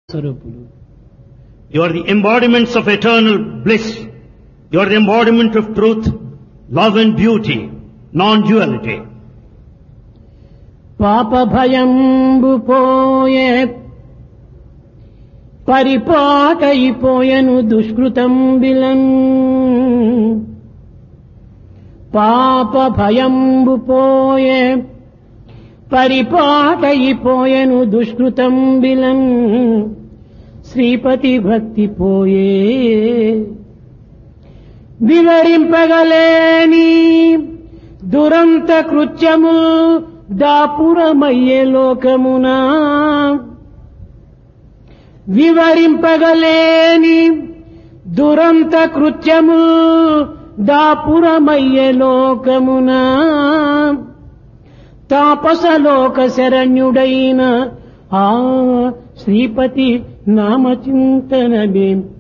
స్వరూపులు You are the embodiments of eternal bliss. You are the embodiment of truth, love and beauty, non-duality. పాప భయంబు పోయే పరిపాటయిపోయను దుష్కృతం బిలన్ పాప భయంబు పోయే పరిపాటయిపోయను దుష్కృతం బిలన్ శ్రీపతి భక్తి పోయే వివరింపగలేని దురంత కృత్యము దాపురమయ్యే లోకమునా వివరింపగలేని దురంత కృత్యము దాపురమయ్యే లోకమునా తాపసలోక శరణ్యుడైన ఆ శ్రీపతి నామచింతనమే